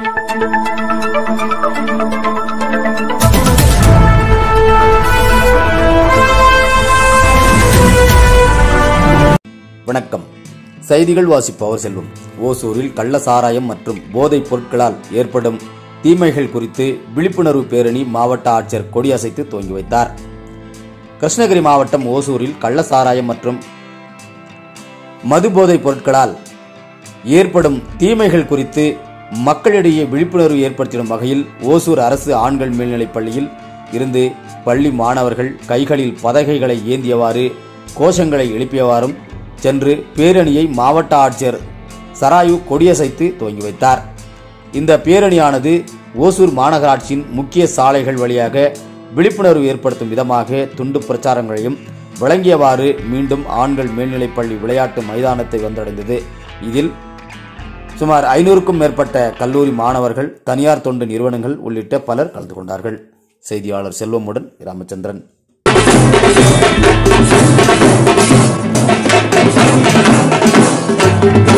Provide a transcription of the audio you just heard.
வணக்கம் செய்திகள் வாசிப்பவர் செல்வம் ஓசூரில் கள்ள சாராயம் மற்றும் போதைப் பொருட்களால் ஏற்படும் தீமைகள் குறித்து விழிப்புணர்வு பேரணி மாவட்ட ஆட்சியர் கொடியசைத்து துவங்கி வைத்தார் கிருஷ்ணகிரி மாவட்டம் ஓசூரில் கள்ள சாராயம் மற்றும் மது போதைப் பொருட்களால் ஏற்படும் தீமைகள் குறித்து மக்களிடையே விழிப்புணர்வு ஏற்படுத்திடும் வகையில் ஓசூர் அரசு ஆண்கள் மேல்நிலைப் பள்ளியில் இருந்து பள்ளி மாணவர்கள் கைகளில் பதகைகளை ஏந்தியவாறு கோஷங்களை எழுப்பியவாறும் சென்று பேரணியை மாவட்ட ஆட்சியர் சராயு கொடியசைத்து துவங்கி வைத்தார் இந்த பேரணியானது ஓசூர் மாநகராட்சியின் முக்கிய சாலைகள் வழியாக விழிப்புணர்வு ஏற்படுத்தும் விதமாக துண்டு பிரச்சாரங்களையும் வழங்கியவாறு மீண்டும் ஆண்கள் மேல்நிலைப்பள்ளி விளையாட்டு மைதானத்தை வந்தடைந்தது இதில் சுமார் ஐநூறுக்கும் மேற்பட்ட கல்லூரி மாணவர்கள் தனியார் தொண்டு நிறுவனங்கள் உள்ளிட்ட பலர் கலந்து கொண்டார்கள் செய்தியாளர் செல்வமுடன் ராமச்சந்திரன் Thank